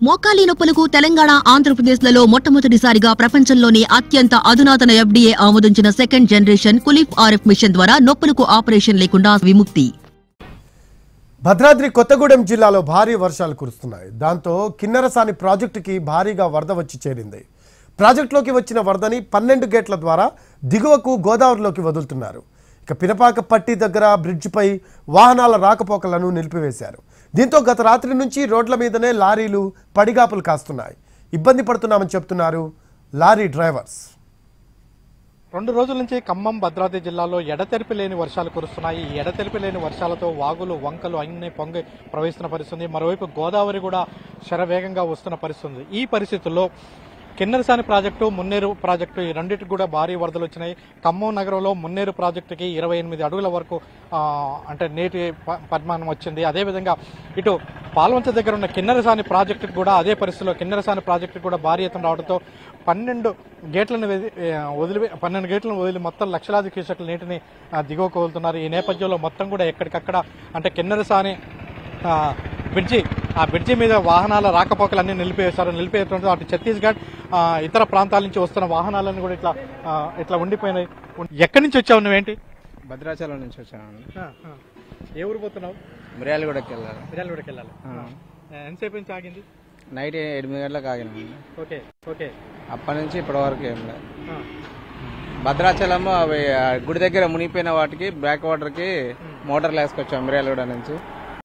మోకాలి నొప్పులకు తెలంగాణ ఆంధ్రప్రదేశ్లలో మొట్టమొదటిసారిగా ప్రపంచంలోనే అత్యంత అధునాతన ఎఫ్డీఏ ఆమోదించిన second generation Coolief RF machine ద్వారా నొప్పులకు ఆపరేషన్ లేకుండా విముక్తి భద్రాద్రి కొత్తగూడెం జిల్లాలో భారీ వర్షాలు కురుస్తున్నాయి దాంతో కిన్నెరసాని ప్రాజెక్టుకి భారీగా వరద వచ్చి చేరింది ప్రాజెక్టులోకి వచ్చిన వరదని పన్నెండు గేట్ల ద్వారా దిగువకు గోదావరిలోకి వదులుతున్నారు ఇక పినపాక పట్టి దగ్గర బ్రిడ్జిపై వాహనాల రాకపోకలను నిలిపివేశారు దీంతో గత రాత్రి నుంచి రోడ్ల మీదనే లారీలు పడిగాపులు కాస్తున్నాయి ఇబ్బంది పడుతున్నామని చెప్తున్నారు లారీ డ్రైవర్స్ రెండు రోజుల నుంచి ఖమ్మం భద్రాద్రి జిల్లాలో ఎడతెరిపి లేని వర్షాలు కురుస్తున్నాయి ఈ ఎడతెరిపి లేని వర్షాలతో వాగులు వంకలు అన్ని పొంగి ప్రవహిస్తున్న పరిస్థితి ఉంది. మరోవైపు గోదావరి కూడా శరవేగంగా వస్తున్న పరిస్థితి ఉంది. ఈ పరిస్థితుల్లో కిన్నెరసాని ప్రాజెక్టు మున్నేరు ప్రాజెక్టు ఈ రెండింటికి కూడా భారీ వరదలు వచ్చినాయి ఖమ్మం నగరంలో మున్నేరు ప్రాజెక్టుకి ఇరవై ఎనిమిది అడుగుల వరకు ఆ, అంటే నీటి ప- పరిమాణం వచ్చింది అదేవిధంగా ఇటు పాల్వంచ దగ్గర ఉన్న కిన్నెరసాని ప్రాజెక్టుకు కూడా అదే పరిస్థితిలో కిన్నెరసాని ప్రాజెక్టుకు కూడా భారీ ఎత్తున రావడంతో పన్నెండు గేట్లను వెది- ఆ, వదిలి పన్నెండు గేట్లను వదిలి మొత్తం లక్షలాది క్యూసెక్ల నీటిని ఆ, దిగువకు వదులుతున్నారు ఈ నేపథ్యంలో మొత్తం కూడా ఎక్కడికక్కడ అంటే కిన్నెరసాని ఆ, బ్రిడ్జి ఆ బ్రిడ్జి మీద వాహనాల రాకపోకలన్నీ నిలిపివేశారు నిలిపివేయడంతో అటు ఛత్తీస్గఢ్ ఆ, ఇతర ప్రాంతాల నుంచి వస్తున్న వాహనాలన్నీ కూడా ఇట్లా ఆ, ఇట్లా ఉండిపోయినాయి ఎక్కడి నుంచి వచ్చావు నువ్వేంటి భద్రాచలం నుంచి వచ్చాను ఏ ఊరు పోతున్నావు మిర్యాలగూడకి వెళ్ళాలి మిర్యాలగూడకి వెళ్ళాలి ఎంతసేపు నుంచి ఆగింది నైట్ ఎనిమిది గంటలకు ఆగినాము ఓకే ఓకే అప్పటి నుంచి ఇప్పటి వరకు ఏం లేదు భద్రాచలం అవి ఆ గుడి దగ్గర మునిగిపోయిన వాటికి బ్యాక్ వాటర్కి మోటార్లు వేసుకొచ్చాం మిర్యాలగూడ నుంచి